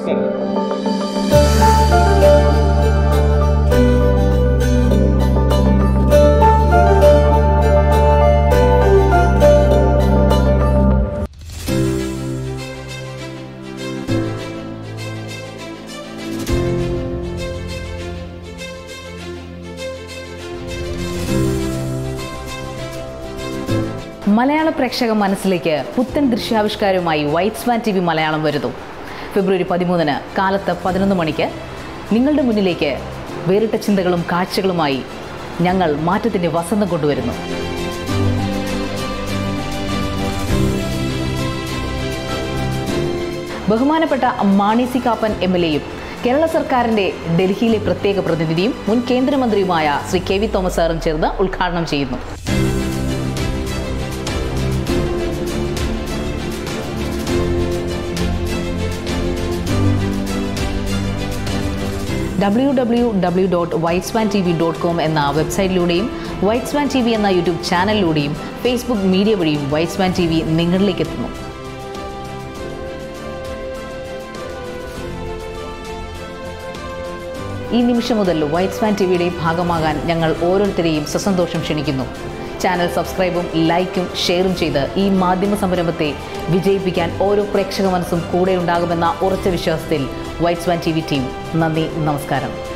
നമസ്കാരം മലയാള പ്രേക്ഷക മനസ്സിലേക്ക് പുത്തൻ ദൃശ്യാവിഷ്കാരവുമായി white swan T V Malayalam വരുന്നു ഫെബ്രുവരി പതിമൂന്നിന് കാലത്ത് പതിനൊന്ന് മണിക്ക് നിങ്ങളുടെ മുന്നിലേക്ക് വേറിട്ട ചിന്തകളും കാഴ്ചകളുമായി ഞങ്ങൾ മാറ്റത്തിൻ്റെ വസന്തം കൊണ്ടുവരുന്നു ബഹുമാനപ്പെട്ട Mani C Kappan M L എയും കേരള സർക്കാരിന്റെ ഡൽഹിയിലെ പ്രത്യേക പ്രതിനിധിയും മുൻ കേന്ദ്രമന്ത്രിയുമായ ശ്രീ കെ വി തോമസ് സാറും ചേർന്ന് ഉദ്ഘാടനം ചെയ്യുന്നു W W W dot white swan T V dot com എന്ന വെബ്സൈറ്റിലൂടെയും വൈറ്റ്സ് വാൻ ടി വി എന്ന യൂട്യൂബ് ചാനലിലൂടെയും ഫേസ്ബുക്ക് മീഡിയ വഴിയും വൈറ്റ്സ് വാൻ ടി വി നിങ്ങളിലേക്ക് എത്തുന്നു ഈ നിമിഷം മുതൽ വൈറ്റ്സ് വാൻ ടി വിയുടെ ഭാഗമാകാൻ ഞങ്ങൾ ഓരോരുത്തരെയും സസന്തോഷം ക്ഷണിക്കുന്നു ചാനൽ സബ്സ്ക്രൈബും ലൈക്കും ഷെയറും ചെയ്ത് ഈ മാധ്യമ സംരംഭത്തെ വിജയിപ്പിക്കാൻ ഓരോ പ്രേക്ഷക മനസ്സും കൂടെ ഉണ്ടാകുമെന്ന ഉറച്ച വിശ്വാസത്തിൽ white swan T V team നന്ദി നമസ്കാരം